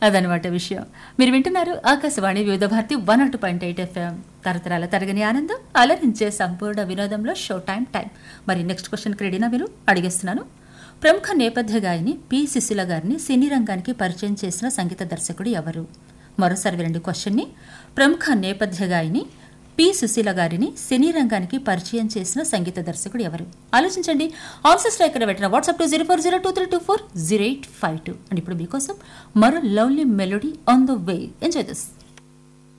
అదనమాట విషయం మీరు వింటున్నారు ఆకాశవాణి వివిధ భారతి వన్ అటు పాయింట్ ఎయిట్ ఎఫ్ఎం తరతరాల తరగని ఆనందం అలరించే సంపూర్ణ వినోదంలో షో టైం టైం మరి నెక్స్ట్ క్వశ్చన్కి రెడీనా మీరు అడిగేస్తున్నాను ప్రముఖ నేపథ్య గాయని పి సుశీల గారిని సినీ రంగానికి పరిచయం చేసిన సంగీత దర్శకుడు ఎవరు మరోసారి వినండి క్వశ్చన్ని ప్రముఖ నేపథ్య గాయని పి సుశీల గారిని సినీ రంగానికి పరిచయం చేసిన సంగీత దర్శకుడు ఎవరు ఆలోచించండి ఆన్సర్ స్ట్రైకర్ పెట్టిన WhatsApp two zero four zero two three two four zero eight five two and ఇప్పుడు మీకోసం మరో lovely melody on the way enjoy this